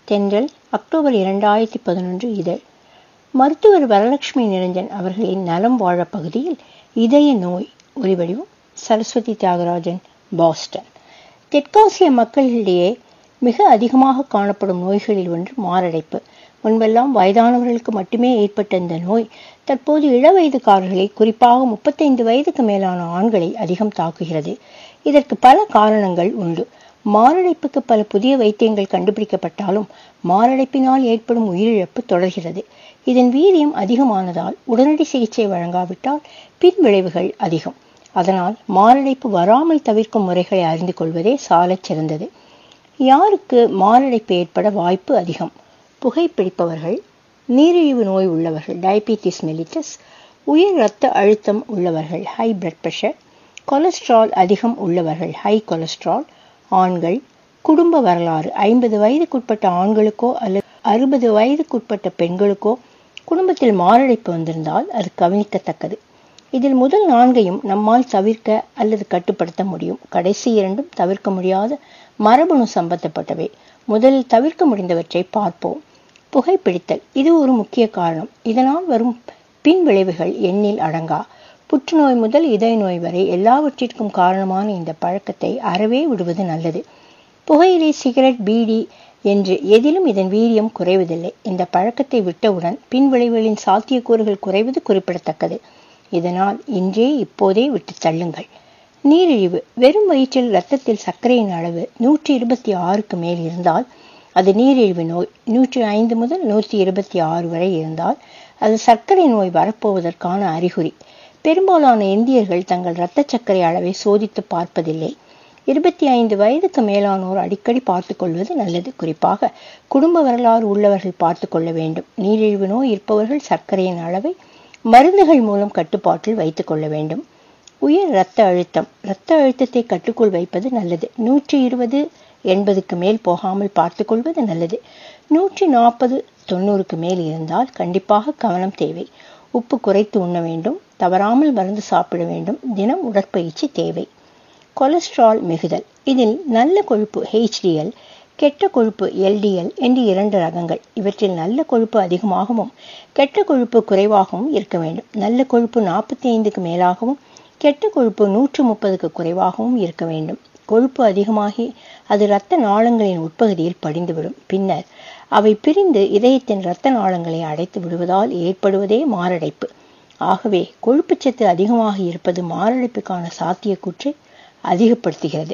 தென்றல் அக்டோபர் இரண்டாயிரத்தி பதினொன்று இதழ் மருத்துவர் வரலட்சுமி நிரஞ்சன் அவர்களின் நலம் வாழ பகுதியில் இதய நோய் ஒலிவடிவம் சரஸ்வதி தியாகராஜன் பாஸ்டன் தெற்காசிய மக்களிடையே மிக அதிகமாக காணப்படும் நோய்களில் ஒன்று மாரடைப்பு முன்பெல்லாம் வயதானவர்களுக்கு மட்டுமே ஏற்பட்ட இந்த நோய் தற்போது இளவயதுக்காரர்களை குறிப்பாக முப்பத்தைந்து வயதுக்கு மேலான ஆண்களை அதிகம் தாக்குகிறது இதற்கு பல காரணங்கள் உண்டு மாரடைப்புக்கு பல புதிய வைத்தியங்கள் கண்டுபிடிக்கப்பட்டாலும் மாரடைப்பினால் ஏற்படும் உயிரிழப்பு தொடர்கிறது இதன் வீரியம் அதிகமானதால் உடனடி சிகிச்சை வழங்காவிட்டால் பின் விளைவுகள் அதிகம் அதனால் மாரடைப்பு வராமல் தவிர்க்கும் முறைகளை அறிந்து கொள்வதே சாலச் சிறந்தது யாருக்கு மாரடைப்பு ஏற்பட வாய்ப்பு அதிகம் புகைப்பிடிப்பவர்கள் நீரிழிவு நோய் உள்ளவர்கள் டயபிட்டிஸ் மெலிட்டஸ் உயர் இரத்த அழுத்தம் உள்ளவர்கள் ஹை பிளட் பிரஷர் கொலஸ்ட்ரால் அதிகம் உள்ளவர்கள் ஹை கொலஸ்ட்ரால் ஆண்கள் குடும்ப வரலாறு ஐம்பது வயதுக்குட்பட்ட ஆண்களுக்கோ அல்லது அறுபது வயதுக்குட்பட்ட பெண்களுக்கோ குடும்பத்தில் மாரடைப்பு வந்திருந்தால் அது கவனிக்கத்தக்கது இதில் முதல் நான்கையும் நம்மால் தவிர்க்க அல்லது கட்டுப்படுத்த முடியும் கடைசி இரண்டும் தவிர்க்க முடியாத மரபணு சம்பந்தப்பட்டவை முதலில் தவிர்க்க முடிந்தவற்றை பார்ப்போம் புகைப்பிடித்தல் இது ஒரு முக்கிய காரணம் இதனால் வரும் பின் விளைவுகள் எண்ணில் அடங்கா புற்றுநோய் முதல் இதய நோய் வரை எல்லாவற்றிற்கும் காரணமான இந்த பழக்கத்தை அறவே விடுவது நல்லது புகையிலை சிகரெட் பீடி என்று எதிலும் இதன் வீரியம் குறைவதில்லை இந்த பழக்கத்தை விட்டவுடன் பின் விளைவுகளின் சாத்தியக்கூறுகள் குறைவது குறிப்பிடத்தக்கது இதனால் இன்றே இப்போதே விட்டு தள்ளுங்கள் நீரிழிவு வெறும் வயிற்றில் இரத்தத்தில் சர்க்கரையின் அளவு நூற்றி இருபத்தி ஆறுக்கு மேல் இருந்தால் அது நீரிழிவு நோய் நூற்றி ஐந்து முதல் நூற்றி இருபத்தி ஆறு வரை இருந்தால் அது சர்க்கரை நோய் வரப்போவதற்கான அறிகுறி பெரும்பாலான இந்தியர்கள் தங்கள் இரத்த சர்க்கரை அளவை சோதித்து பார்ப்பதில்லை இருபத்தி ஐந்து வயதுக்கு மேலானோர் அடிக்கடி பார்த்து கொள்வது நல்லது குறிப்பாக குடும்ப வரலாறு உள்ளவர்கள் பார்த்து கொள்ள வேண்டும் நீரிழிவு நோய் இருப்பவர்கள் சர்க்கரையின் அளவை மருந்துகள் மூலம் கட்டுப்பாட்டில் வைத்துக் கொள்ள வேண்டும் உயர் இரத்த அழுத்தம் இரத்த அழுத்தத்தை கட்டுக்குள் வைப்பது நல்லது நூற்றி இருபது எண்பதுக்கு மேல் போகாமல் பார்த்து கொள்வது நல்லது நூற்றி நாற்பது தொண்ணூறுக்கு மேல் இருந்தால் கண்டிப்பாக கவனம் தேவை உப்பு குறைத்து உண்ண வேண்டும் தவறாமல் மருந்து சாப்பிட வேண்டும் தினம் உடற்பயிற்சி தேவை கொலஸ்ட்ரால் மிகுதல் இதில் நல்ல கொழுப்பு ஹெச்டிஎல் கெட்ட கொழுப்பு எல்டிஎல் என்று இரண்டு ரகங்கள் இவற்றில் நல்ல கொழுப்பு அதிகமாகவும் கெட்ட கொழுப்பு குறைவாகவும் இருக்க வேண்டும் நல்ல கொழுப்பு நாற்பத்தி ஐந்துக்கு மேலாகவும் கெட்ட கொழுப்பு நூற்று முப்பதுக்கு குறைவாகவும் இருக்க வேண்டும் கொழுப்பு அதிகமாகி அது இரத்த நாளங்களின் உட்பகுதியில் படிந்துவிடும் பின்னர் அவை பிரிந்து இதயத்தின் இரத்த நாளங்களை அடைத்து விடுவதால் ஏற்படுவதே மாரடைப்பு ஆகவே கொழுப்புச்சத்து அதிகமாக இருப்பது மாரடைப்புக்கான சாத்தியக்கூற்றை அதிகப்படுத்துகிறது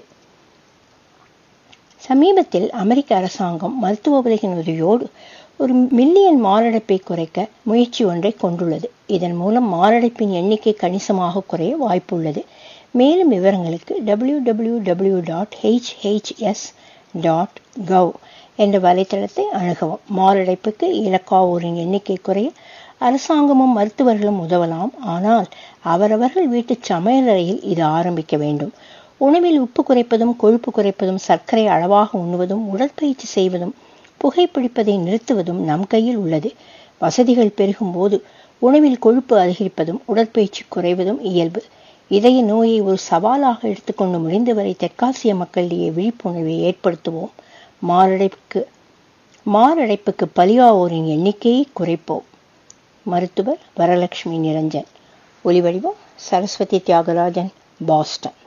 சமீபத்தில் அமெரிக்க அரசாங்கம் மருத்துவ உலகின் உதவியோடு ஒரு மில்லியன் மாரடைப்பை குறைக்க முயற்சி ஒன்றை கொண்டுள்ளது இதன் மூலம் மாரடைப்பின் எண்ணிக்கை கணிசமாக குறைய வாய்ப்புள்ளது மேலும் விவரங்களுக்கு W W W dot HHS dot gov என்ற வலைத்தளத்தை அணுகவும் மாரடைப்புக்கு இலக்காவோரின் எண்ணிக்கை குறைய அரசாங்கமும் மருத்துவர்களும் உதவலாம் ஆனால் அவரவர்கள் வீட்டு சமையலறையில் இது ஆரம்பிக்க வேண்டும் உணவில் உப்பு குறைப்பதும் கொழுப்பு குறைப்பதும் சர்க்கரை அளவாக உண்ணுவதும் உடற்பயிற்சி செய்வதும் புகைப்பிடிப்பதை நிறுத்துவதும் நம் கையில் உள்ளது வசதிகள் பெருகும் போது உணவில் கொழுப்பு அதிகரிப்பதும் உடற்பயிற்சி குறைவதும் இயல்பு இதய நோயை ஒரு சவாலாக எடுத்துக்கொண்டு முடிந்தவரை தெற்காசிய மக்களிடையே விழிப்புணர்வை ஏற்படுத்துவோம் மாரடைப்புக்கு மாரடைப்புக்கு பலியாவோரின் எண்ணிக்கையை குறைப்போம் மருத்துவர் வரலட்சுமி நிரஞ்சன் ஒலிவடிவம் சரஸ்வதி தியாகராஜன் பாஸ்டன்